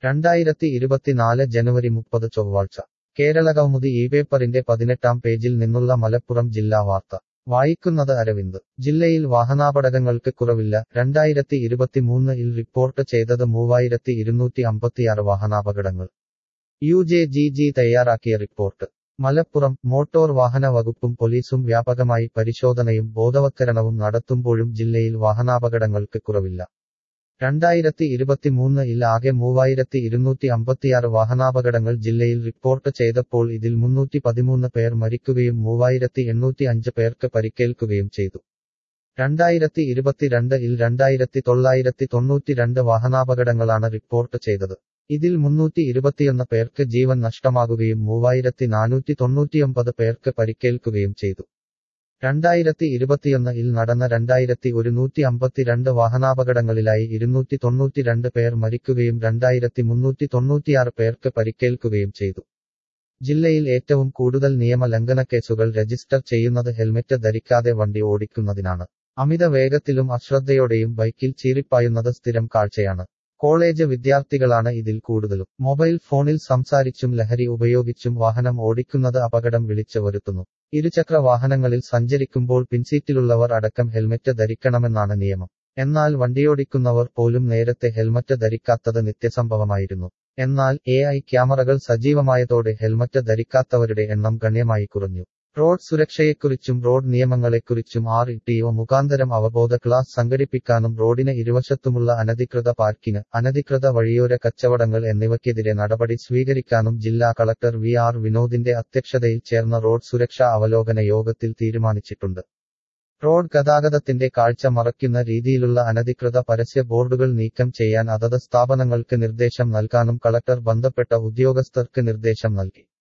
രണ്ടായിരത്തി ഇരുപത്തിനാല് ജനുവരി മുപ്പത് ചൊവ്വാഴ്ച കേരളകൗമുദി ഈ പേപ്പറിന്റെ പതിനെട്ടാം പേജിൽ നിന്നുള്ള മലപ്പുറം ജില്ലാ വാർത്ത വായിക്കുന്നത് അരവിന്ദ് ജില്ലയിൽ വാഹനാപകടങ്ങൾക്ക് കുറവില്ല രണ്ടായിരത്തി ഇരുപത്തിമൂന്നിൽ റിപ്പോർട്ട് ചെയ്തത് മൂവായിരത്തി ഇരുന്നൂറ്റി അമ്പത്തിയാറ് വാഹനാപകടങ്ങൾ യു ജെ ജി ജി തയ്യാറാക്കിയ റിപ്പോർട്ട് മലപ്പുറം മോട്ടോർ വാഹന വകുപ്പും പോലീസും വ്യാപകമായി പരിശോധനയും ബോധവത്കരണവും നടത്തുമ്പോഴും ജില്ലയിൽ വാഹനാപകടങ്ങൾക്ക് കുറവില്ല രണ്ടായിരത്തി ഇരുപത്തിമൂന്നിൽ ആകെ മൂവായിരത്തി ഇരുന്നൂറ്റി അമ്പത്തിയാറ് വാഹനാപകടങ്ങൾ ജില്ലയിൽ റിപ്പോർട്ട് ചെയ്തപ്പോൾ ഇതിൽ മുന്നൂറ്റി പതിമൂന്ന് പേർ മരിക്കുകയും മൂവായിരത്തി എണ്ണൂറ്റി അഞ്ച് പേർക്ക് പരിക്കേൽക്കുകയും ചെയ്തു രണ്ടായിരത്തി ഇരുപത്തിരണ്ട് ഇൽ രണ്ടായിരത്തി തൊള്ളായിരത്തി തൊണ്ണൂറ്റിരണ്ട് വാഹനാപകടങ്ങളാണ് റിപ്പോർട്ട് ചെയ്തത് ഇതിൽ മുന്നൂറ്റി ഇരുപത്തിയൊന്ന് പേർക്ക് ജീവൻ നഷ്ടമാകുകയും മൂവായിരത്തി നാനൂറ്റി തൊണ്ണൂറ്റിയൊമ്പത് പേർക്ക് പരിക്കേൽക്കുകയും ചെയ്തു രണ്ടായിരത്തി ഇരുപത്തിയൊന്ന് ഇൽ നടന്ന രണ്ടായിരത്തി ഒരുന്നൂറ്റി അമ്പത്തിരണ്ട് വാഹനാപകടങ്ങളിലായി ഇരുന്നൂറ്റി തൊണ്ണൂറ്റിരണ്ട് പേർ മരിക്കുകയും രണ്ടായിരത്തി മുന്നൂറ്റി തൊണ്ണൂറ്റിയാറ് പേർക്ക് പരിക്കേൽക്കുകയും ചെയ്തു ജില്ലയിൽ ഏറ്റവും കൂടുതൽ നിയമ ലംഘനക്കേസുകൾ രജിസ്റ്റർ ചെയ്യുന്നത് ഹെൽമെറ്റ് ധരിക്കാതെ വണ്ടി ഓടിക്കുന്നതിനാണ് അമിത വേഗത്തിലും അശ്രദ്ധയോടെയും ബൈക്കിൽ ചീറിപ്പായുന്നത് സ്ഥിരം കാഴ്ചയാണ് കോളേജ് വിദ്യാർത്ഥികളാണ് ഇതിൽ കൂടുതലും മൊബൈൽ ഫോണിൽ സംസാരിച്ചും ലഹരി ഉപയോഗിച്ചും വാഹനം ഓടിക്കുന്നത് അപകടം വിളിച്ചു വരുത്തുന്നു ഇരുചക്ര വാഹനങ്ങളിൽ സഞ്ചരിക്കുമ്പോൾ പിൻസീറ്റിലുള്ളവർ അടക്കം ഹെൽമെറ്റ് ധരിക്കണമെന്നാണ് നിയമം എന്നാൽ വണ്ടിയോടിക്കുന്നവർ പോലും നേരത്തെ ഹെൽമറ്റ് ധരിക്കാത്തത് നിത്യസംഭവമായിരുന്നു എന്നാൽ എ ഐ ക്യാമറകൾ സജീവമായതോടെ ഹെൽമറ്റ് ധരിക്കാത്തവരുടെ എണ്ണം ഗണ്യമായി കുറഞ്ഞു റോഡ് സുരക്ഷയെക്കുറിച്ചും റോഡ് നിയമങ്ങളെക്കുറിച്ചും ആർ ഇ മുഖാന്തരം അവബോധ ക്ലാസ് സംഘടിപ്പിക്കാനും റോഡിന് ഇരുവശത്തുമുള്ള അനധികൃത പാർക്കിംഗ് അനധികൃത വഴിയോര കച്ചവടങ്ങൾ എന്നിവയ്ക്കെതിരെ നടപടി സ്വീകരിക്കാനും ജില്ലാ കളക്ടർ വി ആർ വിനോദിന്റെ അധ്യക്ഷതയിൽ ചേർന്ന റോഡ് സുരക്ഷാ അവലോകന യോഗത്തിൽ തീരുമാനിച്ചിട്ടുണ്ട് റോഡ് ഗതാഗതത്തിന്റെ കാഴ്ച മറയ്ക്കുന്ന രീതിയിലുള്ള അനധികൃത പരസ്യ ബോർഡുകൾ നീക്കം ചെയ്യാൻ അതത് സ്ഥാപനങ്ങൾക്ക് നിർദ്ദേശം നൽകാനും കളക്ടർ ബന്ധപ്പെട്ട ഉദ്യോഗസ്ഥർക്ക് നിർദ്ദേശം നൽകി